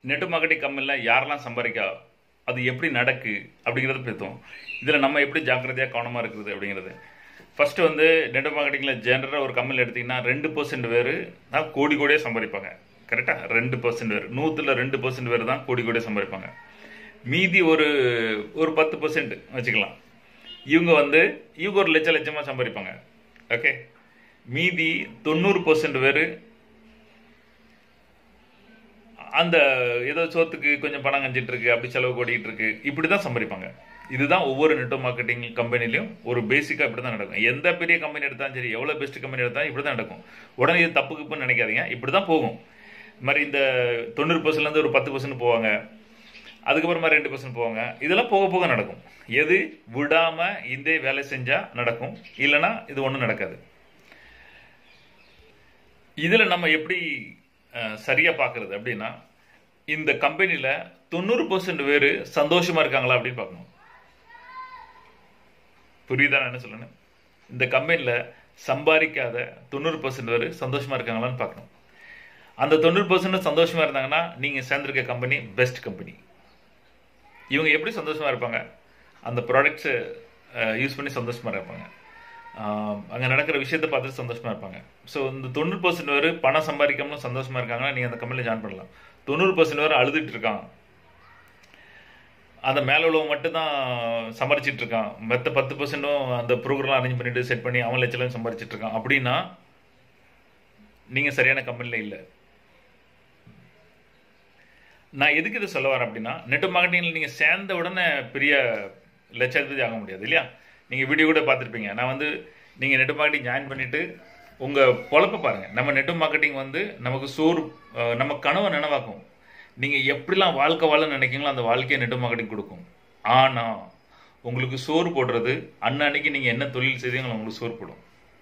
net marketing கம்பெனியில் யாரெல்லாம் சம்பாதிக்கா அது எப்படி நடக்கு அப்படிங்கிறத பேசுவோம் இதில் நம்ம எப்படி ஜாக்கிரதையாக கவனமாக இருக்கிறது அப்படிங்கிறது ஃபர்ஸ்ட் வந்து நெட் மார்க்கெட்டிங்கில் ஜென்ரலாக ஒரு கம்பெனியில் எடுத்தீங்கன்னா ரெண்டு பர்சன்ட் பேர் தான் கோடி கோடியே சம்பாதிப்பாங்க கரெக்டாக ரெண்டு பர்சன்ட் பேர் நூற்றில் ரெண்டு பர்சன்ட் பேர் தான் கோடி கோடியே சம்பாதிப்பாங்க மீதி ஒரு ஒரு பத்து பர்சன்ட் வச்சுக்கலாம் இவங்க வந்து இவங்க ஒரு லட்ச லட்சமாக சம்பாதிப்பாங்க ஓகே மீதி தொண்ணூறு பர்சன்ட் பேர் அந்த ஏதோ சோத்துக்கு கொஞ்சம் பணம் கஞ்சிட்டு இருக்கு அப்படி செலவு ஓடிட்டு இருக்கு இப்படி தான் சம்பாதிப்பாங்க இதுதான் ஒவ்வொரு நெட்வொர்க் மார்க்கெட்டிங் கம்பெனிலையும் ஒரு பேசிக்காக இப்படி தான் நடக்கும் எந்த பெரிய கம்பெனி எடுத்தாலும் சரி எவ்வளோ பெஸ்ட் கம்பெனி எடுத்தாலும் இப்படி தான் நடக்கும் உடனே இது தப்பு குப்புன்னு நினைக்காதீங்க இப்படி தான் போகும் இது மாதிரி இந்த தொண்ணூறு பர்சன்ட்லேருந்து ஒரு பத்து பர்சன்ட் போவாங்க அதுக்கப்புறமா ரெண்டு பர்சன்ட் போவாங்க இதெல்லாம் போக போக நடக்கும் எது விடாம இந்த வேலை செஞ்சா நடக்கும் இல்லைன்னா இது ஒன்றும் நடக்காது இதில் நம்ம எப்படி அஹ், சரியா பார்க்கறது அப்படின்னா இந்த கம்பெனியில் தொண்ணூறு பர்சன்ட் பேர் சந்தோஷமா இருக்காங்களா அப்படின்னு பார்க்கணும் புரியுதா நான் என்ன சொல்லணும் இந்த கம்பெனியில் சம்பாதிக்காத தொண்ணூறு பர்சன்ட் பேர் சந்தோஷமா இருக்காங்களான்னு பார்க்கணும் அந்த தொண்ணூறு பர்சன்ட் சந்தோஷமா இருந்தாங்கன்னா நீங்க சேர்ந்திருக்க கம்பெனி பெஸ்ட் கம்பெனி இவங்க எப்படி சந்தோஷமா இருப்பாங்க அந்த ப்ராடக்ட்ஸை யூஸ் பண்ணி சந்தோஷமா இருப்பாங்க ஆஹ் அங்க நடக்கிற விஷயத்தை பார்த்து சந்தோஷமா இருப்பாங்க ஸோ இந்த தொண்ணூறு பர்சன்ட் பேர் பணம் சம்பாதிக்காமலும் சந்தோஷமா இருக்காங்கன்னா நீங்க அந்த கம்பெனியில் ஜாயின் பண்ணலாம் தொண்ணூறு பர்சன்ட் பேர் அழுதுட்டு இருக்காங்க அந்த மேல உள்ளவன் மட்டும் தான் சம்பாரிச்சிட்டு இருக்கான் மற்ற பத்து பர்சன்டும் அந்த ப்ரோக்ராம் அரேஞ்ச் பண்ணிட்டு செட் பண்ணி அவன் லட்சம் சம்பாரிச்சிட்டு இருக்கான் அப்படின்னா நீங்க சரியான கம்பெனில இல்லை நான் எதுக்கு இதை சொல்ல வரேன் அப்படின்னா நெட் மார்க்கெட்டிங்கில் நீங்கள் சேர்ந்த உடனே பெரிய லட்சாதிபதி ஆக முடியாது இல்லையா நீங்கள் வீடியோ கூட பார்த்துருப்பீங்க நான் வந்து நீங்கள் நெட் மார்க்கெட்டிங் ஜாயின் பண்ணிவிட்டு உங்கள் பொழப்ப பாருங்கள் நம்ம நெட் மார்க்கெட்டிங் வந்து நமக்கு சோறு அஹ், நம்ம கனவை நினைவாக்கும் நீங்கள் எப்படிலாம் வாழ்க்கை வாழ நினைக்கிறீங்களோ அந்த வாழ்க்கையை நெட் மார்க்கெட்டிங் கொடுக்கும் ஆனால் உங்களுக்கு சோறு போடுறது அன்னன்னைக்கு நீங்கள் என்ன தொழில் செய்தீங்களோ உங்களுக்கு சோறு போடும்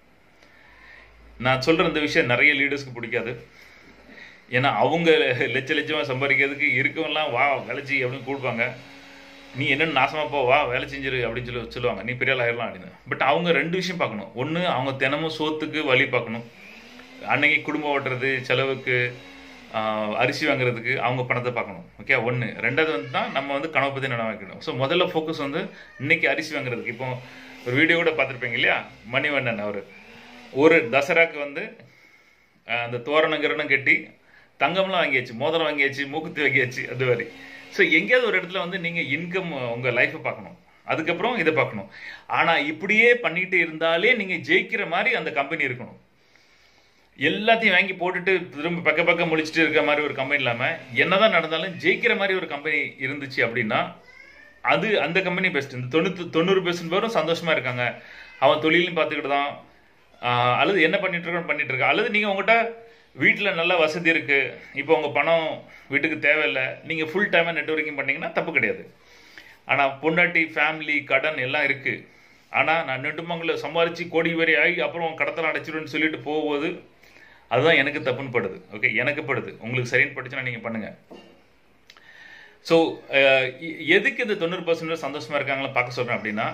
நான் சொல்கிற இந்த விஷயம் நிறைய லீடர்ஸ்க்கு பிடிக்காது ஏன்னா அவங்க லட்ச லட்சமாக சம்பாதிக்கிறதுக்கு இருக்கவங்கலாம் வா வேலை செய் அப்படின்னு கூப்பிடுவாங்க நீ என்னென்னு நாசமா போ வா வேலை செஞ்சிரு அப்படின்னு சொல்லி சொல்லுவாங்க நீ பெரிய ஆள் ஆயிடலாம் அப்படின்னு பட் அவங்க ரெண்டு விஷயம் பார்க்கணும் ஒன்று அவங்க தினமும் சோத்துக்கு வழி பார்க்கணும் அன்னைக்கு குடும்பம் ஓட்டுறது செலவுக்கு ஆஹ், அரிசி வாங்குறதுக்கு அவங்க பணத்தை பார்க்கணும் ஓகே ஒன்று ரெண்டாவது வந்து தான் நம்ம வந்து கனவை பற்றி நினைவு வைக்கணும் ஸோ முதல்ல ஃபோக்கஸ் வந்து இன்னைக்கு அரிசி வாங்குறதுக்கு இப்போ ஒரு வீடியோ கூட பார்த்துருப்பீங்க இல்லையா மணிவண்ணன் அவர் ஒரு தசராக்கு வந்து அஹ், அந்த தோரணம் கிரணம் கட்டி தங்கம்லாம் வாங்கியாச்சு மோதிரம் வாங்கியாச்சு மூக்குத்தி வாங்கியாச்சு அது மாதிரி ஸோ எங்கேயாவது ஒரு இடத்துல வந்து நீங்கள் இன்கம் உங்கள் லைஃப்பை பார்க்கணும் அதுக்கப்புறம் இதை பார்க்கணும் ஆனால் இப்படியே பண்ணிட்டு இருந்தாலே நீங்கள் ஜெயிக்கிற மாதிரி அந்த கம்பெனி இருக்கணும் எல்லாத்தையும் வாங்கி போட்டுட்டு திரும்ப பக்க பக்கம் முழிச்சிட்டு இருக்க மாதிரி ஒரு கம்பெனி இல்லாமல் என்னதான் நடந்தாலும் ஜெயிக்கிற மாதிரி ஒரு கம்பெனி இருந்துச்சு அப்படின்னா அது அந்த கம்பெனி பெஸ்ட் இந்த தொண்ணூத்து தொண்ணூறு பெர்சன்ட் பேரும் சந்தோஷமா இருக்காங்க அவன் தொழிலையும் பார்த்துக்கிட்டு தான் ஆஹ், அல்லது என்ன பண்ணிட்டு இருக்கான்னு பண்ணிட்டு இருக்கா அல்லது நீங்க உங்ககிட்ட வீட்டில் நல்ல வசதி இருக்கு இப்போ உங்க பணம் வீட்டுக்கு தேவையில்லை நீங்க ஃபுல் டைமா நெட்வொர்க்கிங் பண்ணீங்கன்னா தப்பு கிடையாது ஆனா பொண்டாட்டி ஃபேமிலி கடன் எல்லாம் இருக்கு ஆனா நான் நெட்டுமங்கல சம்பாரிச்சு கோடி வரை ஆகி அப்புறம் கடத்தலாம் அடைச்சிடுவேன்னு சொல்லிட்டு போகும்போது அதுதான் எனக்கு தப்புன்னு படுது ஓகே எனக்கு படுது உங்களுக்கு சரின்னு பட்டுச்சுன்னா நீங்க பண்ணுங்க ஸோ எதுக்கு இந்த தொண்ணூறு பர்சன்ட் சந்தோஷமா இருக்காங்களா பார்க்க சொல்றேன் அப்படின்னா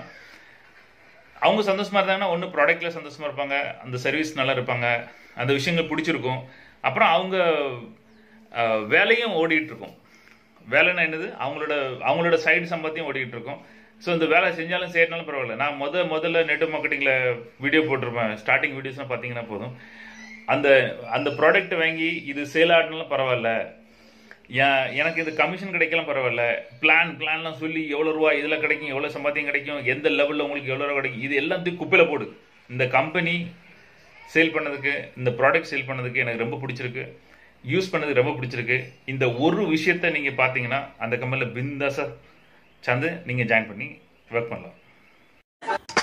அவங்க சந்தோஷமா இருந்தாங்கன்னா ஒன்று ப்ராடக்ட்ல சந்தோஷமா இருப்பாங்க அந்த சர்வீஸ் நல்லா இருப்பாங்க அந்த விஷயங்கள் பிடிச்சிருக்கும் அப்புறம் அவங்க அஹ், வேலையும் ஓடிட்டு இருக்கும் வேலைன்னா என்னது அவங்களோட அவங்களோட சைடு சம்பாத்தியம் ஓடிட்டு இருக்கும் ஸோ இந்த வேலை செஞ்சாலும் செய்யறனாலும் பரவாயில்ல நான் முத முதல்ல நெட் மார்க்கெட்டிங்கில் வீடியோ போட்டிருப்பேன் ஸ்டார்டிங் வீடியோஸ்லாம் பார்த்தீங்கன்னா போதும் அந்த அந்த ப்ராடக்ட் வாங்கி இது சேல் ஆடினாலும் பரவாயில்ல ஏன் எனக்கு இது கமிஷன் கிடைக்கலாம் பரவாயில்ல பிளான் பிளான்லாம் சொல்லி எவ்வளோ ரூபா இதில் கிடைக்கும் எவ்வளோ சம்பாத்தியம் கிடைக்கும் எந்த லெவலில் உங்களுக்கு எவ்வளோ ரூபா கிடைக்கும் இது எல்லாத்தையும் குப்பையில் போடு இந்த கம்பெனி சேல் பண்ணதுக்கு இந்த ப்ராடக்ட் சேல் பண்ணதுக்கு எனக்கு ரொம்ப பிடிச்சிருக்கு யூஸ் பண்ணது ரொம்ப பிடிச்சிருக்கு இந்த ஒரு விஷயத்த நீங்கள் பார்த்தீங்கன்னா அந்த கம்பெனியில் பிந்தாஸாக சேர்ந்து நீங்கள் ஜாயின் பண்ணி ஒர்க் பண்ணலாம்